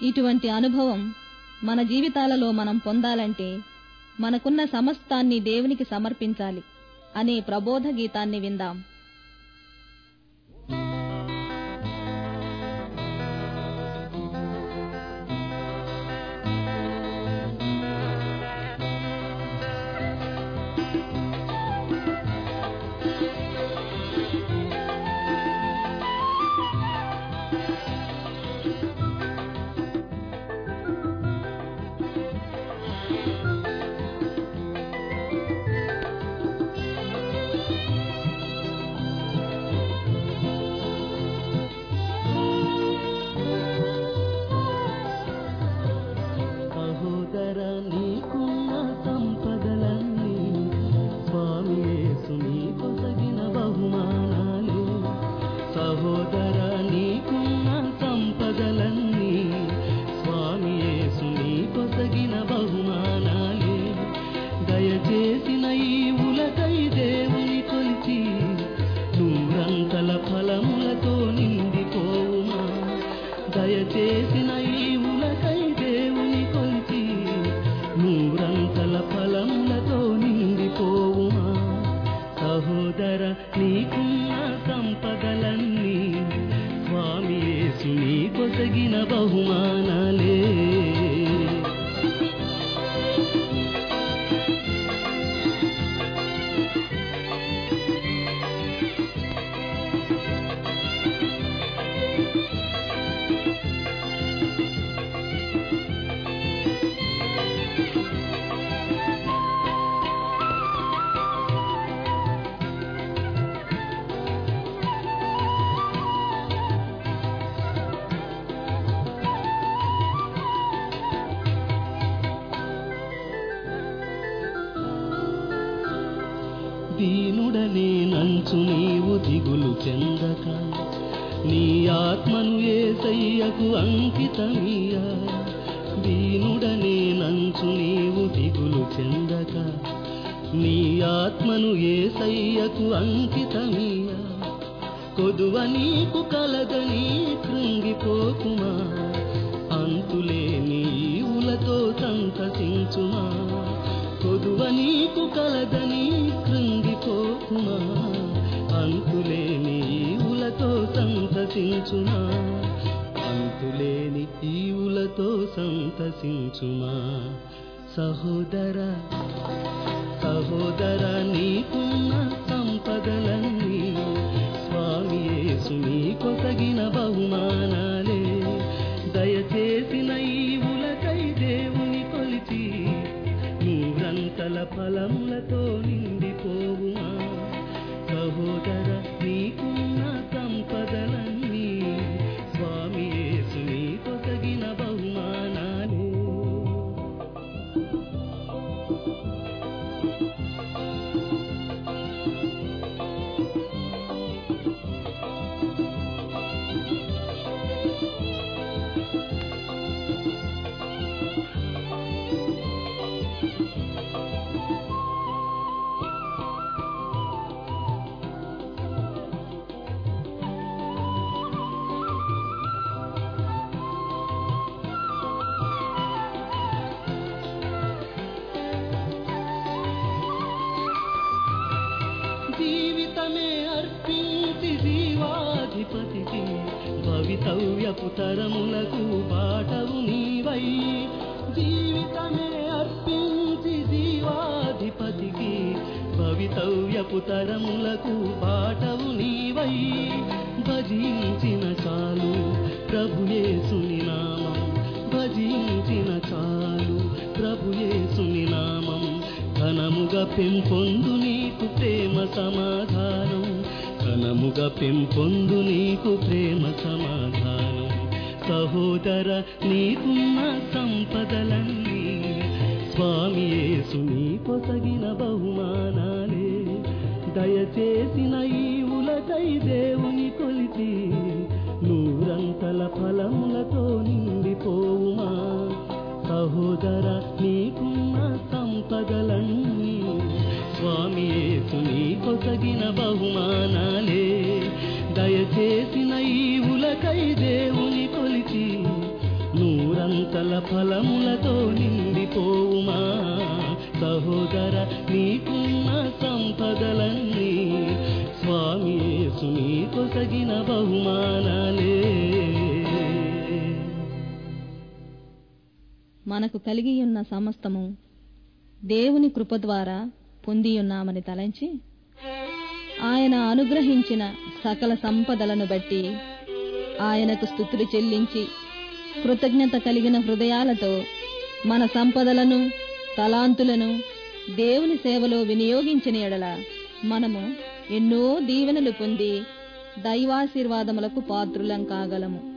ఇటువంటి అనుభవం మన జీవితాలలో మనం పొందాలంటే మనకున్న సమస్తాన్ని దేవునికి సమర్పించాలి అనే ప్రబోధ గీతాన్ని విందాం సహోదర నీకున్న సంపదలన్నీ స్వామి యేసు నీ కొసగిన బహుమానాలే సహోదర నీకున్న సంపదలన్నీ స్వామి యేసు నీ కొసగిన బహుమానాలే దయచేసిన ఈవులకై దేవుని కొలిచి నూరంతల ఫలములతో నిండిపోవుమా దయచేసిన ఈవులకై దేవుని కొలిచి నూరంతల ఫలములతో నిండిపోవుమా సహోదర నీకున్న సంపదలన్నీ స్వామి యేసు నీ కొసగిన బహుమానాలే దీనుడనే నంచు నీవు దిగులు చెందక నీ ఆత్మను ఏసయ్యకు అంకితమీయా దీనుడనే నంచు నీవు దిగులు చెందక నీ ఆత్మను ఏసయ్యకు అంకితమీయా కొదువ నీకు కలదని కృంగిపోకుమా అంతులేని ఈవులతో సంతసించుమా కొదువ నీకు కలదని కృంగిపోకుమా అంతులేని ఈవులతో సంతసించుమా అంతులేని ఈవులతో సంతసించుమా సహోదర సహోదర నీకున్న సంపదలన్నీ స్వామి యేసు నీ కొసగిన బహుమానాలే దయచేసిన ఈవులకై దేవుని కొలిచి నూరంతల ఫలములతో నిండిపోవుమా సహోదర నీకున్న సంపదలన్నీ స్వామి యేసు నీ కొసగిన బహుమానాలే జీవితమే అర్పించి జీవాధిపతికి భవితవ్యపు తరములకు బాటవు నీవై జీవితమే అర్పించి జీవాధిపతికి భవితవ్యపు తరములకు బాటవు నీవై భజించిన చాలు ప్రభుయేసుని నామం భజించిన చాలు ప్రభుయేసుని నామం ఘనముగా పెంపొందు నీకు ప్రేమ సమాధానం ఘనముగా పెంపొందు నీకు ప్రేమ సమాధానం సహోదర నీకున్న సంపదలన్నీ స్వామి యేసు నీ పొసగిన బహుమానాలే దయచేసిన ఈవులకై దేవుని కొలిచి నూరంతల ఫలములతో నిండిపోవుమా సహోదర నీకున్న సంపదలన్నీ స్వామి యేసు నీ కొసగిన బహుమానాలే దయచేసిన ఈవులకై దేవుని కొలిచి నూర సంతల ఫలములతో నిండిపోవుమా సహోదర నీకున్న సంపదలన్నీ స్వామి యేసు నీకొసగిన బహుమానాలే మనకు కలిగి ఉన్న సమస్తము దేవుని కృప ద్వారా పొందియున్నామని తలంచి ఆయన అనుగ్రహించిన సకల సంపదలను బట్టి ఆయనకు స్థుతులు చెల్లించి కృతజ్ఞత కలిగిన హృదయాలతో మన సంపదలను తలాంతులను దేవుని సేవలో వినియోగించిన ఎడల మనము ఎన్నో దీవెనలు పొంది దైవాశీర్వాదములకు పాత్రులం కాగలము